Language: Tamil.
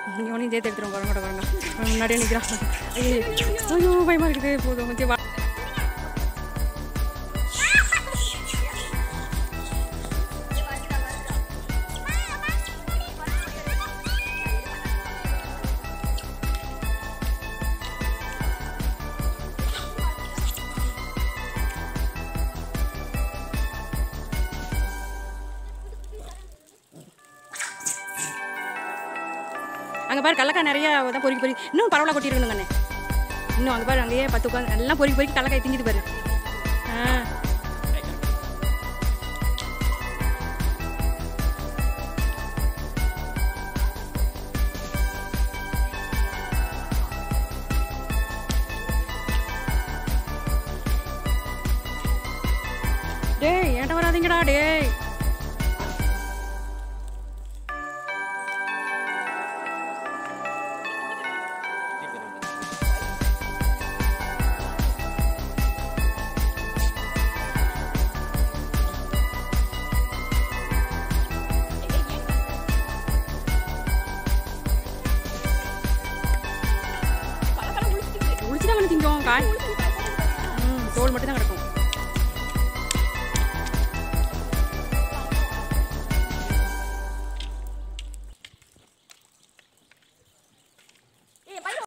இவனையும் சேர்த்து எடுத்துருவோம் பாருங்க கூட பாருங்க அவன் முன்னாடியே நிற்கிறான் ஐயோ ஐயோ பயமா இருக்குது போதும் ஓகே வா அங்கே பாரு கடலக்காய் நிறைய தான் பொறுக்கி பொறுக்கி இன்னும் பரவலாக கொட்டிருக்கணுங்க அண்ணே இன்னும் அங்கே பாரு அங்கேயே பத்து உட்காந்து எல்லாம் பொறுக்கி பொறுக்கி கடலக்காய் திங்குது பாரு ஆ டேய் என்கிட்ட வராதீங்கடா டேய் ஒளிச்சுதான் திங்கும் காய் ம் தோல் மட்டும் தான் கிடக்கும்